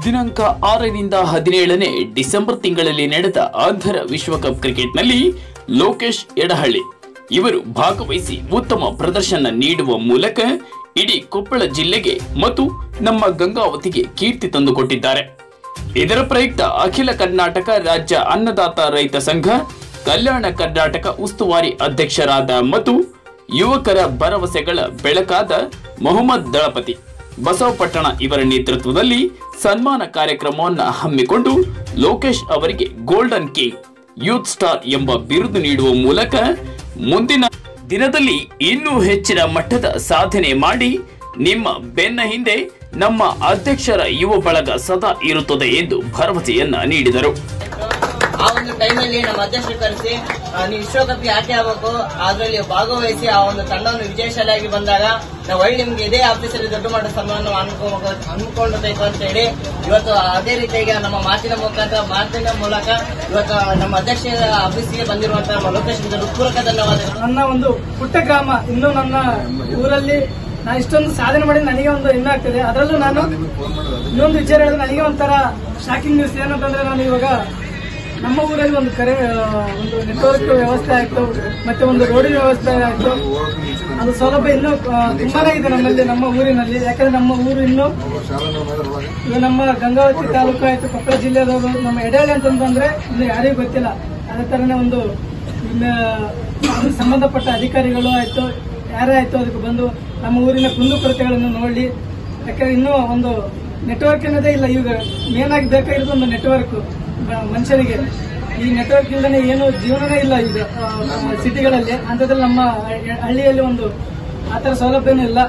ದಿನಾಂಕ ಆರರಿಂದ ಹದಿನೇಳನೇ ಡಿಸೆಂಬರ್ ತಿಂಗಳಲ್ಲಿ ನಡೆದ ಆಂಧ್ರ ವಿಶ್ವಕಪ್ ಕ್ರಿಕೆಟ್ನಲ್ಲಿ ಲೋಕೇಶ್ ಎಡಹಳ್ಳಿ ಇವರು ಭಾಗವಹಿಸಿ ಉತ್ತಮ ಪ್ರದರ್ಶನ ನೀಡುವ ಮೂಲಕ ಇಡೀ ಕೊಪ್ಪಳ ಜಿಲ್ಲೆಗೆ ಮತ್ತು ನಮ್ಮ ಗಂಗಾವತಿಗೆ ಕೀರ್ತಿ ತಂದುಕೊಟ್ಟಿದ್ದಾರೆ ಇದರ ಪ್ರಯುಕ್ತ ಅಖಿಲ ಕರ್ನಾಟಕ ರಾಜ್ಯ ಅನ್ನದಾತ ರೈತ ಸಂಘ ಕಲ್ಯಾಣ ಕರ್ನಾಟಕ ಉಸ್ತುವಾರಿ ಅಧ್ಯಕ್ಷರಾದ ಮತ್ತು ಯುವಕರ ಭರವಸೆಗಳ ಬೆಳಕಾದ ಮೊಹಮ್ಮದ್ ದಳಪತಿ ಬಸವಪಟ್ಟಣ ಇವರ ನೇತೃತ್ವದಲ್ಲಿ ಸನ್ಮಾನ ಕಾರ್ಯಕ್ರಮವನ್ನು ಹಮ್ಮಿಕೊಂಡು ಲೋಕೇಶ್ ಅವರಿಗೆ ಗೋಲ್ಡನ್ ಕಿಂಗ್ ಯೂತ್ ಸ್ಟಾರ್ ಎಂಬ ಬಿರುದು ನೀಡುವ ಮೂಲಕ ಮುಂದಿನ ದಿನದಲ್ಲಿ ಇನ್ನೂ ಹೆಚ್ಚಿನ ಮಟ್ಟದ ಸಾಧನೆ ಮಾಡಿ ನಿಮ್ಮ ಬೆನ್ನ ಹಿಂದೆ ನಮ್ಮ ಅಧ್ಯಕ್ಷರ ಯುವ ಬಳಗ ಸದಾ ಇರುತ್ತದೆ ಎಂದು ಭರವಸೆಯನ್ನ ನೀಡಿದರು ಆ ಒಂದು ಟೈಮಲ್ಲಿ ನಮ್ಮ ಅಧ್ಯಕ್ಷರು ಕರೆಸಿ ಆ, ನೀವು ವಿಶ್ವಕಪ್ಗೆ ಆಟೆ ಆಗಬೇಕು ಅದರಲ್ಲಿ ಭಾಗವಹಿಸಿ ಆ ಒಂದು ತಂಡವನ್ನು ವಿಜಯಶಾಲಿಯಾಗಿ ಬಂದಾಗ ನಾವು ಒಳ್ಳೆ ನಿಮ್ಗೆ ಇದೇ ಆಫೀಸಲ್ಲಿ ದೊಡ್ಡ ಮಟ್ಟದ ಸನ್ಮಾನ ಅನ್ಕೋಬೇಕು ಅನ್ಕೊಳ್ಬೇಕು ಅಂತ ಹೇಳಿ ಇವತ್ತು ಅದೇ ರೀತಿಯಾಗಿ ನಮ್ಮ ಮಾತಿನ ಮುಖಾಂತರ ಮಾತಿನ ಮೂಲಕ ಇವತ್ತು ನಮ್ಮ ಅಧ್ಯಕ್ಷರ ಆಫೀಸ್ಗೆ ಬಂದಿರುವಂತಹ ನಮ್ಮ ಲೋಕೇಶ್ ಹೃತ್ಪೂರ್ವಕ ಧನ್ಯವಾದಗಳು ನನ್ನ ಒಂದು ಪುಟ್ಟ ಗ್ರಾಮ ಇನ್ನು ನನ್ನ ಊರಲ್ಲಿ ನಾನು ಇಷ್ಟೊಂದು ಸಾಧನೆ ಮಾಡಿ ನನಗೆ ಒಂದು ಹೆಮ್ಮೆ ಆಗ್ತದೆ ಅದರಲ್ಲೂ ನಾನು ಇನ್ನೊಂದು ವಿಚಾರ ಹೇಳಿದ್ರೆ ನನಗೆ ಒಂಥರ ಶಾಕಿಂಗ್ ನ್ಯೂಸ್ ಏನಂತಂದ್ರೆ ನಾನು ಇವಾಗ ನಮ್ಮ ಊರಲ್ಲಿ ಒಂದು ಕರೆ ಆ, ಒಂದು ನೆಟ್ವರ್ಕ್ ವ್ಯವಸ್ಥೆ ಆಯ್ತು ಮತ್ತೆ ಒಂದು ರೋಡಿನ ವ್ಯವಸ್ಥೆ ಆಯ್ತು ಅದು ಸೌಲಭ್ಯ ಇನ್ನೂ ಆ, ತುಂಬಾನೇ ಇದೆ ನಮ್ಮಲ್ಲಿ ನಮ್ಮ ಊರಿನಲ್ಲಿ ಯಾಕಂದ್ರೆ ನಮ್ಮ ಊರು ಇನ್ನೂ ಇದು ನಮ್ಮ ಗಂಗಾವತಿ ತಾಲೂಕು ಆಯ್ತು ಕೊಪ್ಪಳ ಜಿಲ್ಲೆದವರು ನಮ್ಮ ಎಡೆಹಳ್ಳಿ ಅಂತಂದ್ರೆ ಇನ್ನು ಯಾರಿಗೂ ಗೊತ್ತಿಲ್ಲ ಅದೇ ತರನೇ ಒಂದು ಇನ್ನ ಅದಕ್ಕೆ ಸಂಬಂಧಪಟ್ಟ ಅಧಿಕಾರಿಗಳು ಆಯ್ತು ಯಾರೇ ಆಯ್ತು ಅದಕ್ಕೆ ಬಂದು ನಮ್ಮ ಊರಿನ ಕುಂದುಕೊರತೆಗಳನ್ನು ನೋಡಿ ಯಾಕಂದ್ರೆ ಇನ್ನೂ ಒಂದು ನೆಟ್ವರ್ಕ್ ಅನ್ನೋದೇ ಇಲ್ಲ ಈಗ ಮೇನ್ ಆಗಿ ಬೇಕಾಗಿರೋದು ಒಂದು ನೆಟ್ವರ್ಕ್ ಮನುಷ್ಯನಿಗೆ ಈ ನೆಟ್ವರ್ಕ್ ಇಲ್ಲದೆ ಏನು ಜೀವನನೇ ಇಲ್ಲ ಈಗ ಆ, ಸಿಟಿಗಳಲ್ಲಿ ಅಂಥದ್ರಲ್ಲಿ ನಮ್ಮ ಹಳ್ಳಿಯಲ್ಲಿ ಒಂದು ಆ ಥರ ಸೌಲಭ್ಯನೂ ಇಲ್ಲ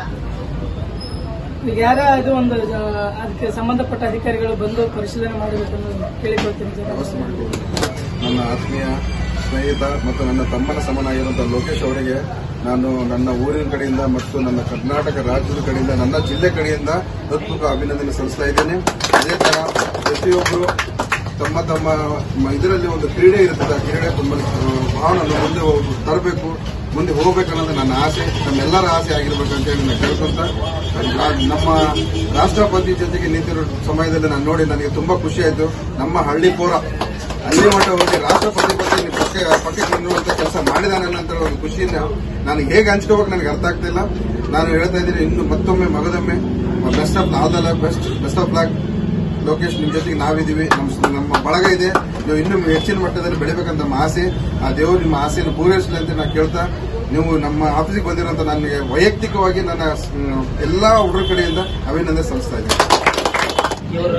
ಈಗ ಯಾರೇ ಅದು ಒಂದು ಆ, ಅದಕ್ಕೆ ಸಂಬಂಧಪಟ್ಟ ಅಧಿಕಾರಿಗಳು ಬಂದು ಪರಿಶೀಲನೆ ಮಾಡಬೇಕನ್ನು ಕೇಳಿಕೊಳ್ತೀನಿ ಸರ್ ನನ್ನ ಆತ್ಮೀಯ ಸ್ನೇಹಿತ ಮತ್ತು ನನ್ನ ತಮ್ಮನ ಸಮನಾಗಿರುವಂತಹ ಲೋಕೇಶ್ ಅವರಿಗೆ ನಾನು ನನ್ನ ಊರಿನ ಕಡೆಯಿಂದ ಮತ್ತು ನನ್ನ ಕರ್ನಾಟಕ ರಾಜ್ಯದ ಕಡೆಯಿಂದ ನನ್ನ ಜಿಲ್ಲೆ ಕಡೆಯಿಂದ ಹೃತ್ಪೂರ್ವಕ ಅಭಿನಂದನೆ ಸಲ್ಲಿಸ್ತಾ ಇದ್ದೇನೆ ಅದೇ ತರ ಪ್ರತಿಯೊಬ್ಬರು ತಮ್ಮ ತಮ್ಮ ಮ- ಇದರಲ್ಲಿ ಒಂದು ಕ್ರೀಡೆ ಇರುತ್ತದೆ ಆ ಕ್ರೀಡೆ ತುಂಬ ಭಾವನೆ ಮುಂದೆ ಹೋಗ್- ತರಬೇಕು ಮುಂದೆ ಹೋಗ್ಬೇಕನ್ನೋದು ನನ್ನ ಆಸೆ ನಮ್ಮೆಲ್ಲರ ಆಸೆ ಆಗಿರ್ಬೇಕಂತ ಹೇಳಿ ನಾನು ಕೇಳ್ಕೊಂತ ಆ- ನಮ್ಮ ರಾಷ್ಟ್ರಪತಿ ಜೊತೆಗೆ ನಿಂತಿರೋ ಸಮಯದಲ್ಲಿ ನಾನು ನೋಡಿ ನನಗೆ ತುಂಬಾ ಖುಷಿ ಆಯ್ತು ನಮ್ಮ ಹಳ್ಳಿ ಪೋರ ಅಲ್ಲಿ ಮಟ್ಟ ಹೋಗಿ ರಾಷ್ಟ್ರಪತಿ ಬಗ್ಗೆ ನೀವು ಪಕ್ಕ ಪಕ್ಕಕ್ಕೆ ನಿಲ್ಲುವಂತ ಕೆಲಸ ಮಾಡಿದಾನೆ ಅನ್ನೋ ಒಂದು ಖುಷಿನ ನಾನು ಹೇಗೆ ಹಂಚ್ಕೋಬೇಕು ನನಗೆ ಅರ್ಥ ಆಗ್ತಿಲ್ಲ ನಾನು ಹೇಳ್ತಾ ಇದ್ದೀನಿ ಇನ್ನು ಮತ್ತೊಮ್ಮೆ ಮಗದೊಮ್ಮೆ best of all the best best of luck Lokesh ನಿಮ್ ಜೊತೆಗೆ ನಾವಿದ್ದೀವಿ ನಮ್ಮ ನಮ್ಮ ಬಳಗ ಇದೆ ನೀವು ಇನ್ನೂ ಹೆಚ್ಚಿನ ಮಟ್ಟದಲ್ಲಿ ಬೆಳಿಬೇಕಂತ ನಮ್ಮ ಆಸೆ ಆ ದೇವರು ನಿಮ್ಮ ಆಸೆಯನ್ನು ಪೂರೈಸಲಿ ಅಂತ ನಾನು ಕೇಳ್ತಾ ನೀವು ನಮ್ಮ ಆಫೀಸಿಗೆ ಬಂದಿರುವಂತ ನನಗೆ ವೈಯಕ್ತಿಕವಾಗಿ ನನ್ನ ಸ್- ಎಲ್ಲಾ ಹುಡುಗರ ಕಡೆಯಿಂದ ಅಭಿನಂದನೆ ಸಲ್ಲಿಸ್ತಾ ಇದ್ದೀನಿ ಇವರು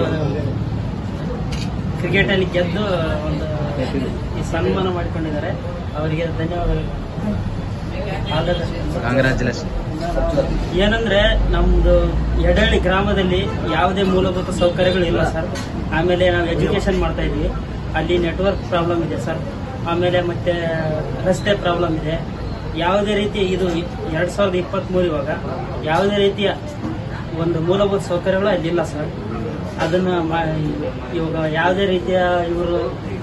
ಕ್ರಿಕೆಟ್ ಅಲ್ಲಿ ಗೆದ್ದು ಒಂದು ಈ ಸನ್ಮಾನ ಮಾಡಿಕೊಂಡಿದ್ದಾರೆ ಅವರಿಗೆ ಧನ್ಯವಾದಗಳು ಕಂಗ್ರಾಚುಲೇಷನ್ ಏನಂದ್ರೆ ನಮ್ದು ಎಡಹಳ್ಳಿ ಗ್ರಾಮದಲ್ಲಿ ಯಾವುದೇ ಮೂಲಭೂತ ಸೌಕರ್ಯಗಳು ಇಲ್ಲ ಸರ್ ಆಮೇಲೆ ನಾವು ಎಜುಕೇಶನ್ ಮಾಡ್ತಾ ಇದ್ವಿ ಅಲ್ಲಿ ನೆಟ್ವರ್ಕ್ ಪ್ರಾಬ್ಲಮ್ ಇದೆ ಸರ್ ಆಮೇಲೆ ಮತ್ತೆ ರಸ್ತೆ ಪ್ರಾಬ್ಲಮ್ ಇದೆ ಯಾವುದೇ ರೀತಿ ಇದು ಎರಡ್ ಸಾವಿರದ ಇಪ್ಪತ್ತ್ ಇವಾಗ ಯಾವುದೇ ರೀತಿಯ ಒಂದು ಮೂಲಭೂತ ಸೌಕರ್ಯಗಳು ಅಲ್ಲಿಲ್ಲ ಸರ್ ಅದನ್ನ ಮಾ- ಇವಾಗ ಯಾವುದೇ ರೀತಿಯ ಇವರು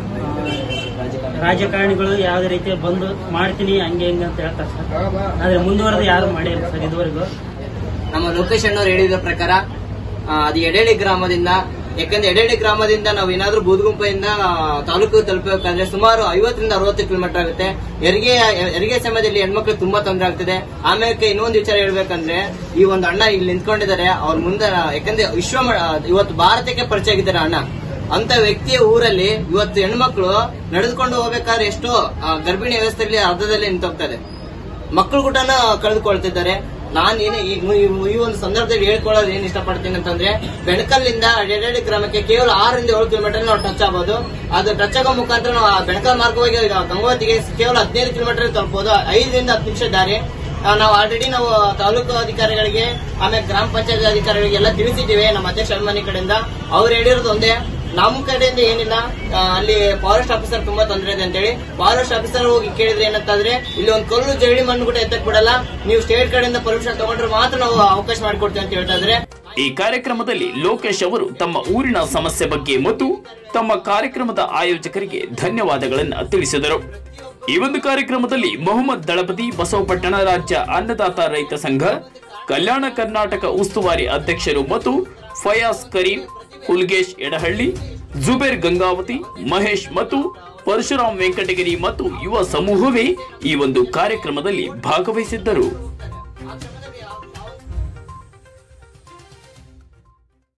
ರಾಜಕಾರಣಿಗಳು ಯಾವುದೇ ರೀತಿಯ ಬಂದು ಮಾಡ್ತೀನಿ ಹಂಗೆ ಹಿಂಗೆ ಅಂತ ಹೇಳ್ತಾರೆ ಸರ್ ಆದ್ರೆ ಮುಂದುವರೆದು ಯಾರು ಮಾಡಿಲ್ಲ ಸರ್ ಇದುವರೆಗೂ ನಮ್ಮ ಲೋಕೇಶ್ ಅಣ್ಣವ್ರು ಹೇಳಿದ ಪ್ರಕಾರ ಆ, ಅದು ಎಡೆಹಳ್ಳಿ ಗ್ರಾಮದಿಂದ ಯಾಕಂದ್ರೆ ಎಡೆಹಳ್ಳಿ ಗ್ರಾಮದಿಂದ ನಾವು ಏನಾದ್ರೂ ಬೂದಗುಂಪೆಯಿಂದ ಆ, ತಾಲೂಕು ತಲುಪಬೇಕಂದ್ರೆ ಸುಮಾರು ಐವತ್ತರಿಂದ ಅರವತ್ತು ಕಿಲೋಮೀಟರ್ ಆಗುತ್ತೆ ಹೆರಿಗೆ ಹೆರಿಗೆ ಸಮಯದಲ್ಲಿ ಹೆಣ್ಮಕ್ಳು ತುಂಬಾ ತೊಂದರೆ ಆಗ್ತಿದೆ ಆಮೇಲೆ ಇನ್ನೊಂದು ವಿಚಾರ ಹೇಳ್ಬೇಕಂದ್ರೆ ಈ ಒಂದು ಅಣ್ಣ ಇಲ್ಲಿ ನಿಂತ್ಕೊಂಡಿದ್ದಾರೆ ಅವ್ರ ಮುಂದೆ ಯಾಕಂದ್ರೆ ವಿಶ್ವ ಮ- ಇವತ್ತು ಭಾರತಕ್ಕೆ ಪರಿಚಯ ಆಗಿದ್ದಾರೆ ಅಣ್ಣ ಅಂತ ವ್ಯಕ್ತಿಯ ಊರಲ್ಲಿ ಇವತ್ತು ಹೆಣ್ಮಕ್ಳು ನಡೆದುಕೊಂಡು ಹೋಗ್ಬೇಕಾದ್ರೆ ಎಷ್ಟೋ ಆ, ಗರ್ಭಿಣಿ ವ್ಯವಸ್ಥೆಯಲ್ಲಿ ಅರ್ಧದಲ್ಲೇ ನಿಂತೋಗ್ತದೆ ಮಕ್ಕಳು ಕೂಡ ಕಳೆದುಕೊಳ್ತಿದ್ದಾರೆ ನಾನು ಏನೇ ಈ ಈ- ಈ ಒಂದು ಸಂದರ್ಭದಲ್ಲಿ ಹೇಳ್ಕೊಳ್ಳೋದು ಏನ್ ಇಷ್ಟಪಡ್ತೀನಿ ಅಂತಂದ್ರೆ ಬೆಣಕಲ್ಲಿಂದ ಎಡೆಹಳ್ಳಿ ಗ್ರಾಮಕ್ಕೆ ಕೇವಲ ಆರರಿಂದ ಏಳು ಕಿಲೋಮೀಟರ್ ನಾವು ಟಚ್ ಆಗಬಹುದು ಅದು ಟಚ್ ಆಗೋ ಮುಖಾಂತರ ನಾವು ಆ ಬೆಣಕಲ್ ಮಾರ್ಗವಾಗಿ ಈಗ ಗಂಗಾವತಿಗೆ ಕೇವಲ ಹದಿನೈದು ಕಿಲೋಮೀಟರ್ ತಲುಪಬಹುದು ಐದರಿಂದ ಹತ್ತು ನಿಮಿಷ ದಾರಿ ಆ, ನಾವು ಆಲ್ರೆಡಿ ನಾವು ತಾಲೂಕು ಅಧಿಕಾರಿಗಳಿಗೆ ಆಮೇಲೆ ಗ್ರಾಮ ಪಂಚಾಯತ್ ಅಧಿಕಾರಿಗಳಿಗೆ ಎಲ್ಲ ತಿಳಿಸಿದ್ದೀವಿ ನಮ್ಮ ಅಧ್ಯಕ್ಷ ಅಭಿಮಾನಿ ಕಡೆಯಿಂದ ಅವ್ರು ಹೇಳಿರೋದು ಒಂದೇ ನಮ್ಮ ಕಡೆಯಿಂದ ಏನಿಲ್ಲ ಆ, ಅಲ್ಲಿ ಫಾರೆಸ್ಟ್ ಆಫೀಸರ್ ತುಂಬಾ ತೊಂದರೆ ಇದೆ ಅಂತೇಳಿ ಫಾರೆಸ್ಟ್ ಆಫೀಸರ್ ಹೋಗಿ ಕೇಳಿದ್ರೆ ಏನಂತಂದ್ರೆ ಇಲ್ಲಿ ಒಂದು ಕಲ್ಲು ಜರಡಿ ಮಣ್ಣು ಕೂಡ ಎತ್ತಕ್ ಬಿಡಲ್ಲ ನೀವು ಸ್ಟೇಟ್ ಕಡೆಯಿಂದ ಪರ್ಮಿಷನ್ ತಗೊಂಡ್ರೆ ಮಾತ್ರ ನಾವು ಅವಕಾಶ ಮಾಡಿಕೊಡ್ತೀವಿ ಅಂತ ಹೇಳ್ತಾ ಇದ್ರೆ ಈ ಕಾರ್ಯಕ್ರಮದಲ್ಲಿ ಲೋಕೇಶ್ ಅವರು ತಮ್ಮ ಊರಿನ ಸಮಸ್ಯೆ ಬಗ್ಗೆ ಮತ್ತು ತಮ್ಮ ಕಾರ್ಯಕ್ರಮದ ಆಯೋಜಕರಿಗೆ ಧನ್ಯವಾದಗಳನ್ನು ತಿಳಿಸಿದರು ಈ ಒಂದು ಕಾರ್ಯಕ್ರಮದಲ್ಲಿ ಮೊಹಮ್ಮದ್ ದಳಪತಿ ಬಸವಪಟ್ಟಣ ರಾಜ್ಯ ಅನ್ನದಾತ ರೈತ ಸಂಘ ಕಲ್ಯಾಣ ಕರ್ನಾಟಕ ಉಸ್ತುವಾರಿ ಅಧ್ಯಕ್ಷರು ಮತ್ತು ಫಯಾಜ್ ಕರೀಂ ಹುಲ್ಗೇಶ್ ಎಡಹಳ್ಳಿ ಜುಬೇರ್ ಗಂಗಾವತಿ ಮಹೇಶ್ ಮತ್ತು ಪರಶುರಾಮ್ ವೆಂಕಟಗಿರಿ ಮತ್ತು ಯುವ ಸಮೂಹವೇ ಈ ಒಂದು ಕಾರ್ಯಕ್ರಮದಲ್ಲಿ ಭಾಗವಹಿಸಿದ್ದರು